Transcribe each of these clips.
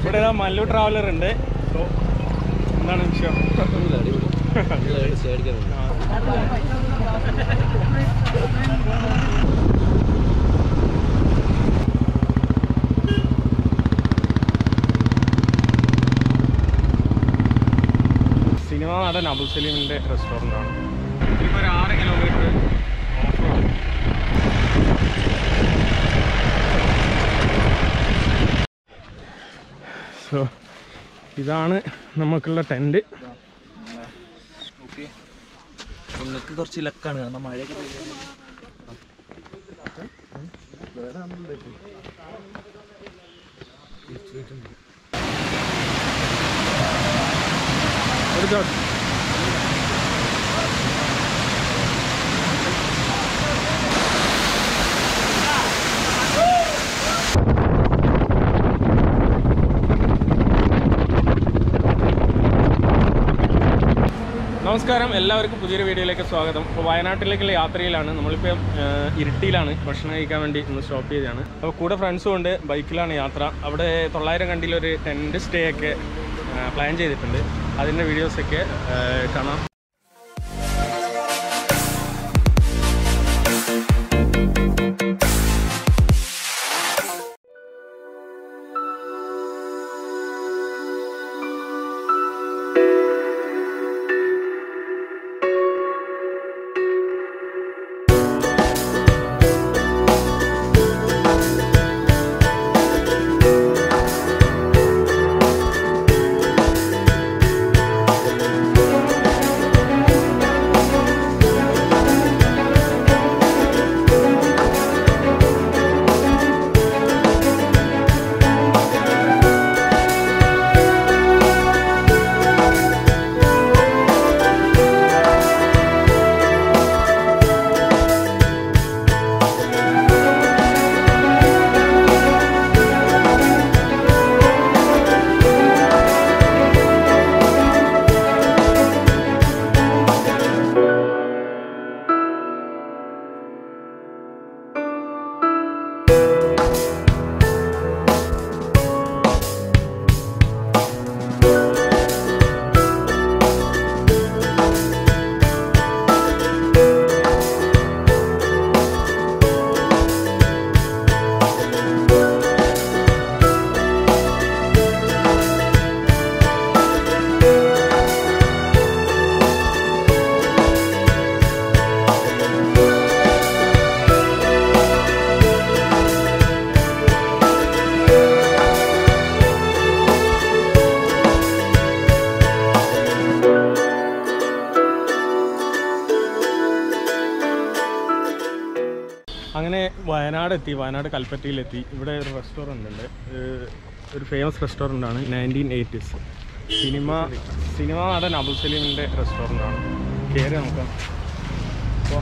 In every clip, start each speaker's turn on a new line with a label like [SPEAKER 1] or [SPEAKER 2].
[SPEAKER 1] ഇവിടെ ഇതാ മല്ലു ട്രാവലർ ഉണ്ട് സോ എന്താണ് വിഷയം ആ. സിനിമ നടൻ അബുൽ സലീമിൻ്റെ റെസ്റ്റോറൻ്റ് ആണ് ഇപ്പോൾ ഒരു ആറ് കിലോമീറ്റർ ഓഫ് റോഡ് സോ ഇതാണ് നമുക്കുള്ള ടെൻറ്റ്
[SPEAKER 2] നിങ്ങൾക്ക് കുറച്ച് ലക്കാണ് കാരണം മഴയൊക്കെ പെയ്യുന്നത്.
[SPEAKER 1] എടുത്തോ നമസ്കാരം എല്ലാവർക്കും പുതിയൊരു വീഡിയോയിലേക്ക് സ്വാഗതം അപ്പോൾ വയനാട്ടിലേക്കുള്ള യാത്രയിലാണ് നമ്മളിപ്പോൾ ഇരുട്ടിയിലാണ് ഭക്ഷണം കഴിക്കാൻ വേണ്ടി ഒന്ന് സ്റ്റോപ്പ് ചെയ്തതാണ് അപ്പോൾ കൂടെ ഫ്രണ്ട്സും ഉണ്ട് ബൈക്കിലാണ് യാത്ര അവിടെ തൊള്ളായിരം കണ്ടിലൊരു ടെൻറ്റ് സ്റ്റേ ഒക്കെ പ്ലാൻ ചെയ്തിട്ടുണ്ട് അതിൻ്റെ വീഡിയോസൊക്കെ കാണാം അങ്ങനെ വയനാട് എത്തി വയനാട് കൽപ്പറ്റയിലെത്തി ഇവിടെ ഒരു റെസ്റ്റോറൻ്റ് ഉണ്ട് ഏഹ് ഒരു ഫേമസ് റെസ്റ്റോറൻ്റ് ആണ് നയൻറ്റീൻ എയ്റ്റീസ് സിനിമ സിനിമ നടൻ അബുൽ സലീമിൻ്റെ റെസ്റ്റോറൻ്റ് ആണ് കയറി നോക്കാം അപ്പോൾ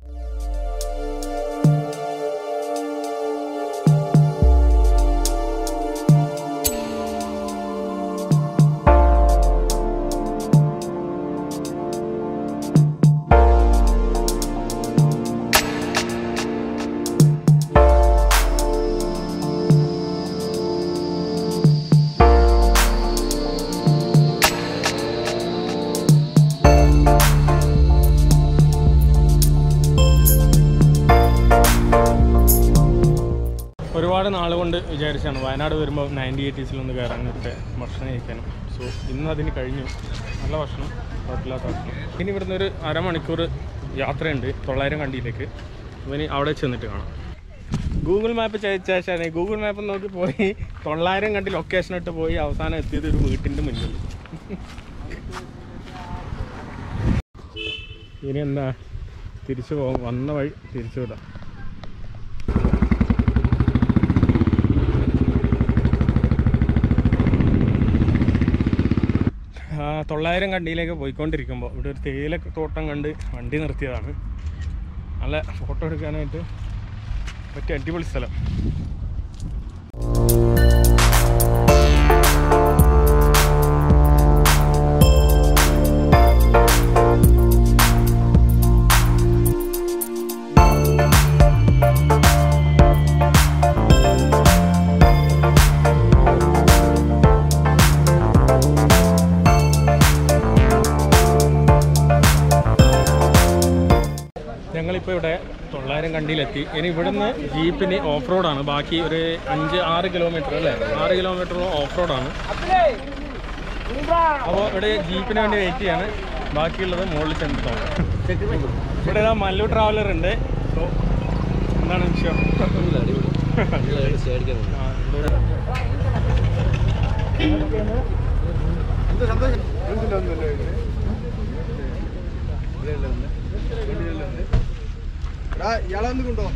[SPEAKER 1] ഒരുപാട് നാൾ കൊണ്ട് വിചാരിച്ചാണ് വയനാട് വരുമ്പോൾ നയൻറ്റി എയ്റ്റീസിലൊന്ന് കയറാനൊക്കെ ഭക്ഷണം കഴിക്കാനും സോ ഇന്ന് അതിന് കഴിഞ്ഞു നല്ല ഭക്ഷണം കുഴപ്പമില്ലാത്ത ഭക്ഷണം ഇനി ഇവിടുന്ന് ഒരു അരമണിക്കൂർ യാത്രയുണ്ട് തൊള്ളായിരം കണ്ടിയിലേക്ക് ഇവന് അവിടെ ചെന്നിട്ട് കാണാം ഗൂഗിൾ മാപ്പ് ചോദിച്ചാൽ ഗൂഗിൾ മാപ്പ് നോക്കി പോയി തൊള്ളായിരം കണ്ടി ലൊക്കേഷൻ ഇട്ട് പോയി അവസാനം എത്തിയത് ഒരു വീട്ടിൻ്റെ മുന്നിൽ ഇനി എന്താ തിരിച്ചു പോകും വന്ന വഴി തിരിച്ചു വിടാം ആ, തൊള്ളായിരം കണ്ടിയിലേക്ക് പോയിക്കൊണ്ടിരിക്കുമ്പോൾ ഇവിടെ ഒരു തേയില തോട്ടം കണ്ട് വണ്ടി നിർത്തിയതാണ് നല്ല ഫോട്ടോ എടുക്കാനായിട്ട് പറ്റിയ അടിപൊളി സ്ഥലം ഇപ്പോൾ ഇവിടെ തൊള്ളായിരം കണ്ടിയിലെത്തി ഇനി ഇവിടുന്ന് ജീപ്പിന് ഓഫ് റോഡാണ് ബാക്കി ഒരു അഞ്ച് ആറ് കിലോമീറ്റർ അല്ലേ ആറ് കിലോമീറ്ററോളം ഓഫ് റോഡാണ് അപ്പോൾ ഇവിടെ ജീപ്പിന് വേണ്ടി വെയിറ്റ് ചെയ്യാണ് ബാക്കിയുള്ളത് മുകളിൽ ചെന്ന് തോന്നും ഇവിടെ ഇതാ മല്ലു ട്രാവലർ ഉണ്ട് സോ എന്താണ് വിഷയം ആ, ഇവിടെ
[SPEAKER 3] ഇയാളെ ഒന്ന് കൊണ്ടോ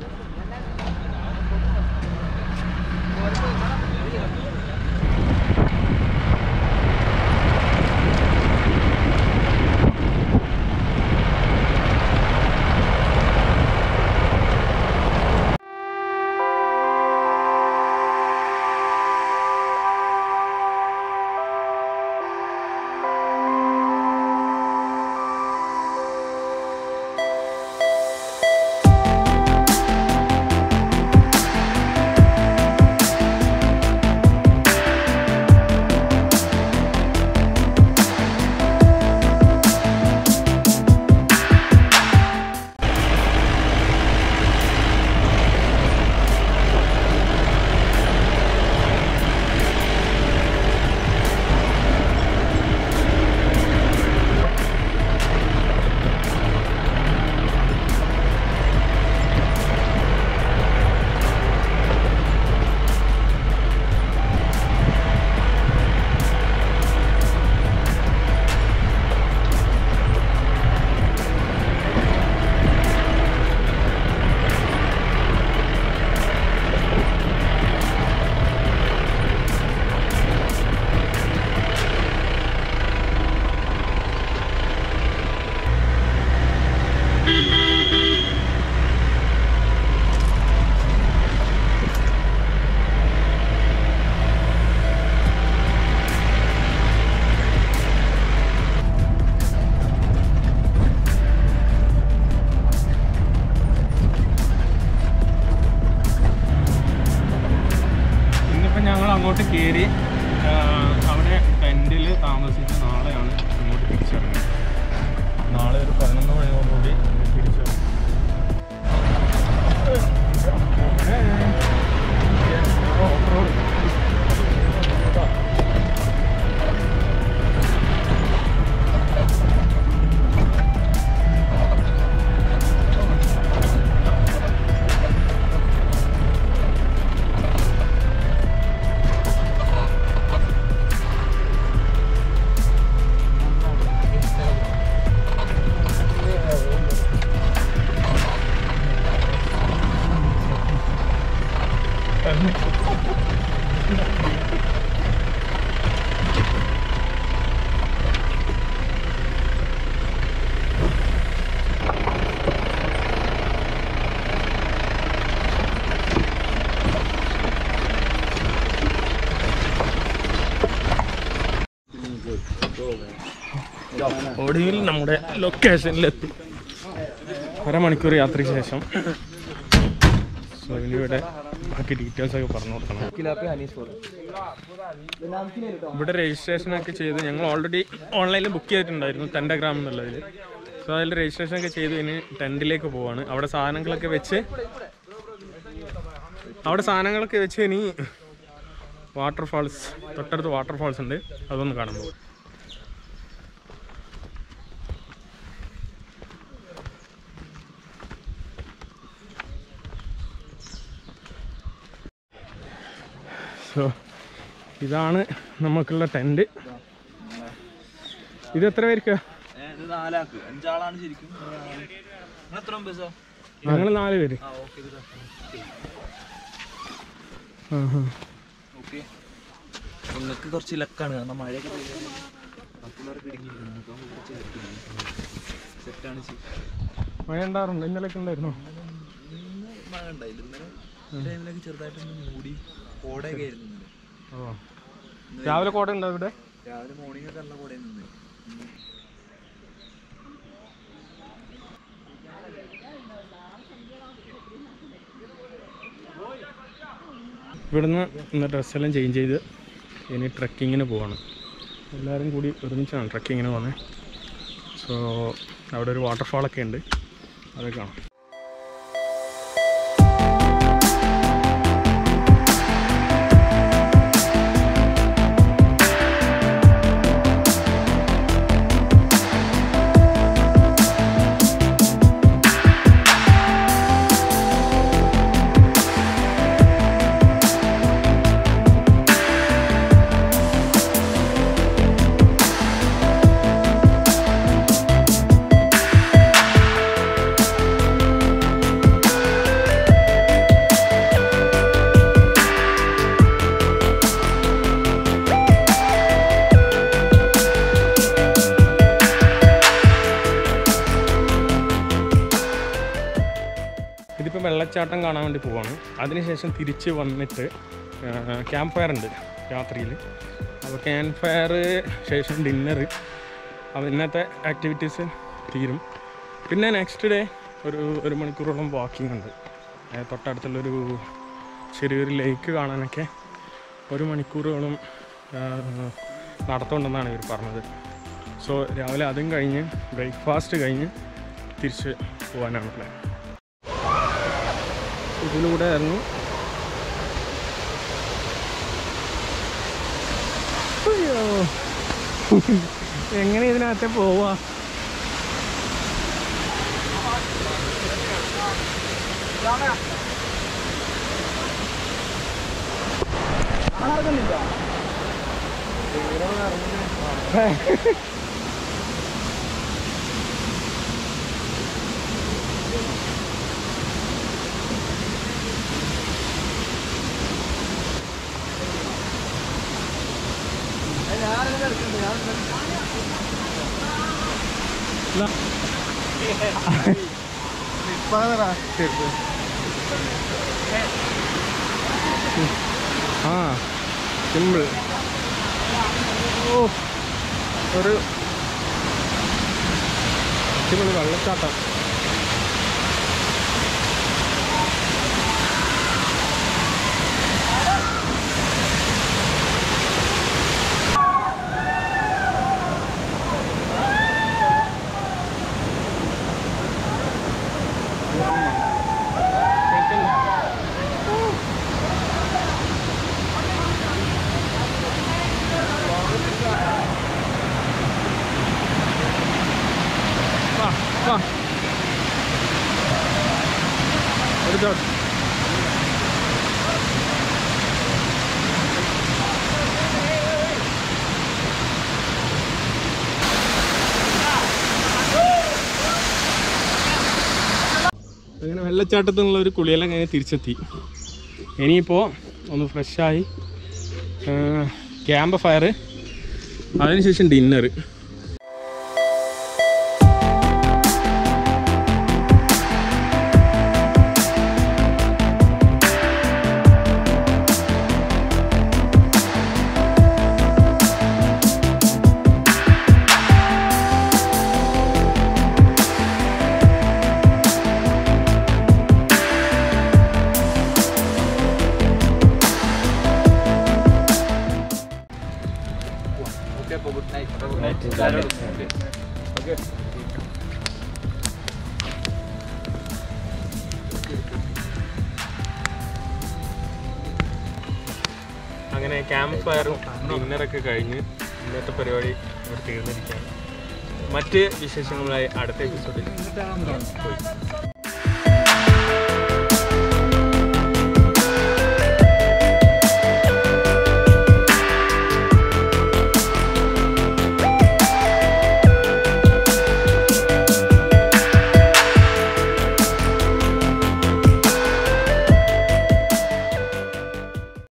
[SPEAKER 1] ഇന്നിപ്പോൾ ഞങ്ങൾ അങ്ങോട്ട് കയറി ആ, അവിടെ ടെൻറ്റിൽ താമസിച്ച് നാളെയാണ് ഇങ്ങോട്ട് തിരിച്ചിറങ്ങുന്നത് നാളെ ഒരു പതിനൊന്ന് മണിയോടുകൂടി തിരിച്ചിറങ്ങും ഒടുവിൽ നമ്മുടെ ലൊക്കേഷനിലെത്തി അരമണിക്കൂർ യാത്രയ്ക്ക് ശേഷം സോ ഇനി ഇവിടെ ബാക്കി ഡീറ്റെയിൽസ് ഒക്കെ പറഞ്ഞു കൊടുക്കണം ഇവിടെ രജിസ്ട്രേഷൻ ഒക്കെ ചെയ്ത് ഞങ്ങൾ ഓൾറെഡി ഓൺലൈനിൽ ബുക്ക് ചെയ്തിട്ടുണ്ടായിരുന്നു ടെൻഡഗ്രാം എന്നുള്ളതിൽ സോ അതിൽ രജിസ്ട്രേഷൻ ഒക്കെ ചെയ്ത് ഇനി ടെൻറ്റിലേക്ക് പോവാണ് അവിടെ സാധനങ്ങളൊക്കെ വെച്ച് അവിടെ സാധനങ്ങളൊക്കെ വെച്ച് ഇനി വാട്ടർഫാൾസ് തൊട്ടടുത്ത് വാട്ടർഫാൾസ് ഉണ്ട് അതൊന്ന് കാണാൻ പോകും സോ ഇതാണ് നമുക്കുള്ള ടെൻറ്റ് ഇത് എത്ര പേർക്ക്
[SPEAKER 2] ഇത് നാലാക്ക് അഞ്ചാളാണ് ശരിക്കും നിങ്ങൾ എത്ര ബസ്സാ
[SPEAKER 1] ഞങ്ങൾ നാല് പേര്
[SPEAKER 2] ആ ഓക്കെ ഇത്
[SPEAKER 1] ആഹാ.
[SPEAKER 2] ഓക്കെ നിങ്ങൾക്ക് കുറച്ച് ലക്കാണ് കാരണം മഴയൊക്കെ പെയ്താൽ മറ്റുള്ളവർക്ക് ഇടുങ്ങിയിരിക്കുന്നു നമുക്ക് ആവുമ്പോൾ കുറച്ച് സെറ്റാണ്
[SPEAKER 1] മഴ ഉണ്ടാറുണ്ട് ഇന്നലെയൊക്കെ ഉണ്ടായിരുന്നോ
[SPEAKER 2] ഇന്ന് മഴ ഉണ്ടായില്ല ഇന്നലെ ഈ ടൈമിലൊക്കെ ചെറുതായിട്ടൊന്ന് മൂടി കോടയൊക്കെ ആയിരുന്നു ഇന്നലെ
[SPEAKER 1] ഓ രാവിലെ കോട ഉണ്ടോ ഇവിടെ
[SPEAKER 2] രാവിലെ മോർണിംഗ് ഒക്കെ നല്ല കോടയിൽ നിന്ന്
[SPEAKER 1] ഇവിടുന്ന് ഇന്ന് ഡ്രസ്സെല്ലാം ചേഞ്ച് ചെയ്ത് ഇനി ട്രക്കിങ്ങിന് പോവാണ് എല്ലാവരും കൂടി ഒരുമിച്ചാണ് ട്രക്കിങ്ങിന് പോകുന്നത് സോ അവിടെ ഒരു വാട്ടർഫാളൊക്കെ ഉണ്ട് അത് കാണാം ഇതിപ്പോൾ വെള്ളച്ചാട്ടം കാണാൻ വേണ്ടി പോവാണ് അതിനുശേഷം തിരിച്ച് വന്നിട്ട് ക്യാമ്പ് ഫയർ ഉണ്ട് രാത്രിയിൽ അപ്പോൾ ക്യാമ്പ് ഫയർ ശേഷം ഡിന്നർ അപ്പോൾ ഇന്നത്തെ ആക്ടിവിറ്റീസ് തീരും പിന്നെ നെക്സ്റ്റ് ഡേ ഒരു ഒരു മണിക്കൂറോളം വാക്കിംഗ് ഉണ്ട് ഏ, തൊട്ടടുത്തുള്ളൊരു ചെറിയൊരു ലേക്ക് കാണാനൊക്കെ ഒരു മണിക്കൂറോളം ആ, നടത്തമുണ്ടെന്നാണ് ഇവർ പറഞ്ഞത് സോ രാവിലെ അതും കഴിഞ്ഞ് ബ്രേക്ക്ഫാസ്റ്റ് കഴിഞ്ഞ് തിരിച്ച് പോകാനാണ് പ്ലാൻ ഇതിലൂടെ ആയിരുന്നു അയ്യോ എങ്ങനെ ഇതിനകത്തെ പോവാ ആ സിമ്പിൾ ഓ ഒരു അടിപൊളി വെള്ളച്ചാട്ടം വാ വാ എടുത്തോ അങ്ങനെ വെള്ളച്ചാട്ടത്തിൽ നിന്നുള്ള ഒരു കുളിയെല്ലാം കഴിഞ്ഞ് തിരിച്ചെത്തി ഇനിയിപ്പോൾ ഒന്ന് ഫ്രഷായി ക്യാമ്പ് ഫയർ അതിനുശേഷം ഡിന്നർ
[SPEAKER 2] ഓക്കെ അപ്പോൾ good night good night okay
[SPEAKER 1] അങ്ങനെ ക്യാമ്പ് ഫയറും ഡിന്നറൊക്കെ കഴിഞ്ഞ് ഇന്നത്തെ പരിപാടി ഇവിടെ തീർന്നിരിക്കുകയാണ് മറ്റ് വിശേഷങ്ങളുമായി അടുത്ത എപ്പിസോഡിൽ പോയി